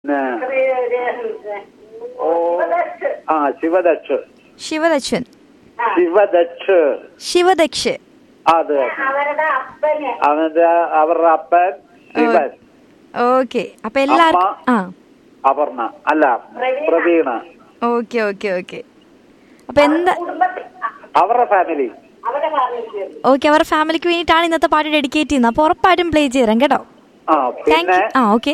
ഓ ആ ശിവദക്ഷ് ശിവദക്ഷൻ ശിവദക്ഷ് ശിവദക്ഷ് അത് അവരുടെ അപ്പന് അവന്റെ അവരുടെ അപ്പൻ ശിവൻ ഓക്കെ അപ്പൊ എല്ലാവർക്കും ആ അപർണ അല്ല പ്രവീണ ഓക്കെ ഓക്കെ ഓക്കെ അപ്പൊ എന്താ കുടുംബത്തിൽ അവരുടെ ഫാമിലി അവരുടെ ഫാമിലിക്ക് ഓക്കെ അവരുടെ ഫാമിലിക്ക് വേണ്ടിയിട്ടാണ് ഇന്നത്തെ പാട്ട് ഡെഡിക്കേറ്റ് ചെയ്യുന്നത് അപ്പൊ ഉറപ്പായിട്ടും പ്ലേ ചെയ്തരാം കേട്ടോ ആ താങ്ക് പിന്നെ യു ആ ഓക്കെ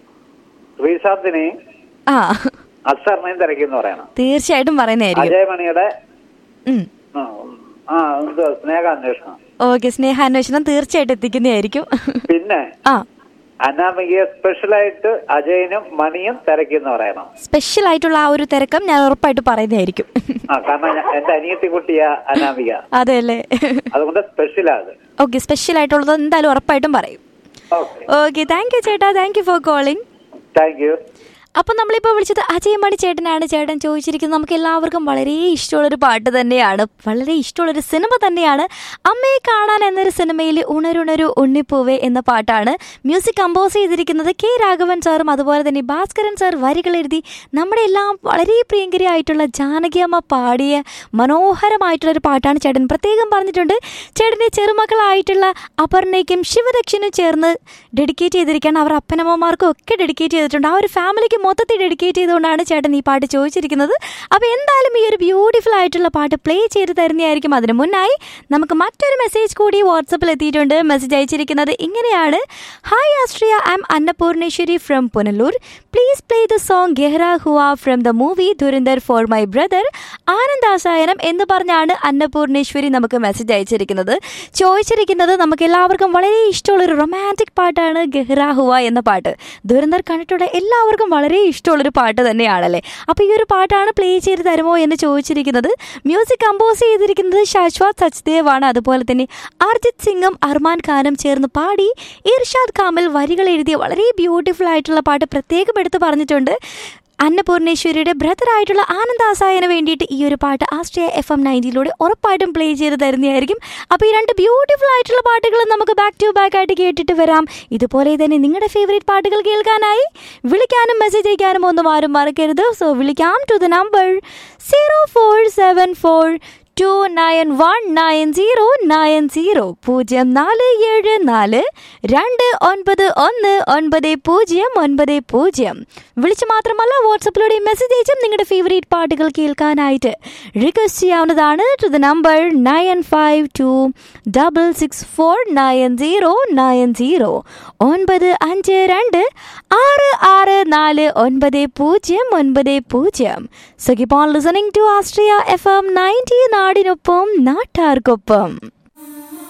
ശ്രീശാന്തിനെയും ആ അക്ഷറിനെയും തിരക്കിന്ന് പറയണം തീർച്ചയായിട്ടും പറയുന്നതായിരിക്കും അജയമണിയുടെ ഉം. ആ, ആ എന്തുവാ സ്നേഹാന്വേഷണം ഓക്കെ സ്നേഹാന്വേഷണം തീർച്ചയായിട്ടും എത്തിക്കുന്നതായിരിക്കും പിന്നെ ആ അനാമികയെ സ്പെഷ്യലായിട്ട് അജയനും മണിയും തിരക്കിന്ന് പറയണം സ്പെഷ്യൽ ആയിട്ടുള്ള ആ ഒരു തിരക്കം ഞാൻ ഉറപ്പായിട്ട് പറയുന്നതായിരിക്കും ആ കാരണം ഞാൻ- എന്റെ അനിയത്തി കുട്ടിയ അനാമിക അതെ അല്ലേ അതുകൊണ്ട് സ്പെഷ്യലാ അത് ഓക്കെ സ്പെഷ്യൽ ആയിട്ടുള്ളത് എന്തായാലും ഉറപ്പായിട്ടും പറയും ഓക്കെ ഓക്കെ താങ്ക് യു ചേട്ടാ thank you for calling thank you അപ്പം നമ്മളിപ്പോൾ വിളിച്ചത് അജയമണി ചേട്ടനാണ് ചേട്ടൻ ചോദിച്ചിരിക്കുന്നത് നമുക്ക് എല്ലാവർക്കും വളരെ ഇഷ്ടമുള്ളൊരു പാട്ട് തന്നെയാണ് വളരെ ഇഷ്ടമുള്ളൊരു സിനിമ തന്നെയാണ് അമ്മയെ കാണാൻ എന്നൊരു സിനിമയിൽ ഉണരുണരു ഉണ്ണിപ്പൂവേ എന്ന പാട്ടാണ് മ്യൂസിക് കമ്പോസ് ചെയ്തിരിക്കുന്നത് കെ രാഘവൻ സാറും അതുപോലെ തന്നെ ഭാസ്കരൻ സാർ വരികൾ എഴുതി നമ്മുടെ എല്ലാം വളരെ പ്രിയങ്കരിയായിട്ടുള്ള ജാനകി അമ്മ പാടിയ മനോഹരമായിട്ടുള്ളൊരു പാട്ടാണ് ചേട്ടൻ പ്രത്യേകം പറഞ്ഞിട്ടുണ്ട് ചേട്ടൻ്റെ ചെറുമക്കളായിട്ടുള്ള അപർണയ്ക്കും ശിവദക്ഷനും ചേർന്ന് ഡെഡിക്കേറ്റ് ചെയ്തിരിക്കുകയാണ് അവർ അപ്പനമ്മമാർക്കും ഒക്കെ ഡെഡിക്കേറ്റ് ചെയ്തിട്ടുണ്ട് ആ ഒരു ഫാമിലിക്ക് മൊത്തത്തിൽ ഡെഡിക്കേറ്റ് ചെയ്തുകൊണ്ടാണ് ചേട്ടൻ ഈ പാട്ട് ചോദിച്ചിരിക്കുന്നത് അപ്പോൾ എന്തായാലും ഈ ഒരു ബ്യൂട്ടിഫുൾ ആയിട്ടുള്ള പാട്ട് പ്ലേ ചെയ്ത് തരുന്നതായിരിക്കും അതിന് മുന്നായി നമുക്ക് മറ്റൊരു മെസ്സേജ് കൂടി വാട്സപ്പിൽ എത്തിയിട്ടുണ്ട് മെസ്സേജ് അയച്ചിരിക്കുന്നത് ഇങ്ങനെയാണ് ഹായ് ആസ്ട്രിയ I'm Annapoorneshwari from Punalur please play the song Gehra Hua from the movie Dhurandhar for my brother ആനന്ദാസായനം എന്ന് പറഞ്ഞാണ് അന്നപൂർണേശ്വരി നമുക്ക് മെസ്സേജ് അയച്ചിരിക്കുന്നത് ചോദിച്ചിരിക്കുന്നത് നമുക്ക് എല്ലാവർക്കും വളരെ ഇഷ്ടമുള്ള ഒരു റൊമാൻറ്റിക് പാട്ടാണ് ഗെഹ്റ ഹുവ എന്ന പാട്ട് ദുരന്തർ കണ്ടിട്ടുള്ള എല്ലാവർക്കും വളരെ ഇഷ്ടമുള്ളൊരു പാട്ട് തന്നെയാണല്ലേ അപ്പോൾ ഈ ഒരു പാട്ടാണ് പ്ലേ ചെയ്ത് തരുമോ എന്ന് ചോദിച്ചിരിക്കുന്നത് മ്യൂസിക് കമ്പോസ് ചെയ്തിരിക്കുന്നത് ശാശ്വത് സച്ദേവ് ആണ് അതുപോലെ തന്നെ അർജിത് സിംഗും അർമാൻ ഖാനും ചേർന്ന് പാടി ഇർഷാദ് കാമൽ വരികൾ എഴുതിയ വളരെ ബ്യൂട്ടിഫുൾ ആയിട്ടുള്ള പാട്ട് പ്രത്യേകം എടുത്ത് പറഞ്ഞിട്ടുണ്ട് അന്നപൂർണേശ്വരിയുടെ ബ്രദറായിട്ടുള്ള ആനന്ദാസായന് വേണ്ടിയിട്ട് ഈ ഒരു പാട്ട് ആസ്ട്രിയ എഫ് എം നയൻറ്റിയിലൂടെ ഉറപ്പായിട്ടും പ്ലേ ചെയ്ത് തരുന്നതായിരിക്കും അപ്പോൾ ഈ രണ്ട് ബ്യൂട്ടിഫുൾ ആയിട്ടുള്ള പാട്ടുകൾ നമുക്ക് ബാക്ക് ടു ബാക്ക് ആയിട്ട് കേട്ടിട്ട് വരാം ഇതുപോലെ തന്നെ നിങ്ങളുടെ ഫേവറേറ്റ് പാട്ടുകൾ കേൾക്കാനായി വിളിക്കാനും മെസ്സേജ് അയക്കാനും ഒന്നും ആരും മറക്കരുത് സോ വിളിക്കാം to the number zero four seven four two nine one nine zero nine zero പൂജ്യം നാല് ഏഴ് നാല് രണ്ട് ഒൻപത് ഒന്ന് ഒൻപത് പൂജ്യം ഒൻപത് പൂജ്യം വിളിച്ച് മാത്രമല്ല വാട്സപ്പിലൂടെ മെസ്സേജ് അയച്ചും നിങ്ങളുടെ ഫേവറേറ്റ് പാട്ടുകൾ കേൾക്കാനായിട്ട് റിക്വസ്റ്റ് ചെയ്യാവുന്നതാണ് to the number nine five two double six four nine zero nine zero ഒൻപത് അഞ്ച് രണ്ട് ആറ് ആറ് നാല് ഒൻപത് പൂജ്യം ഒൻപത് പൂജ്യം so keep on listening to ആസ്ട്രിയ എഫ് എം നയൻറ്റി നാടിനൊപ്പം നാട്ടാർക്കൊപ്പം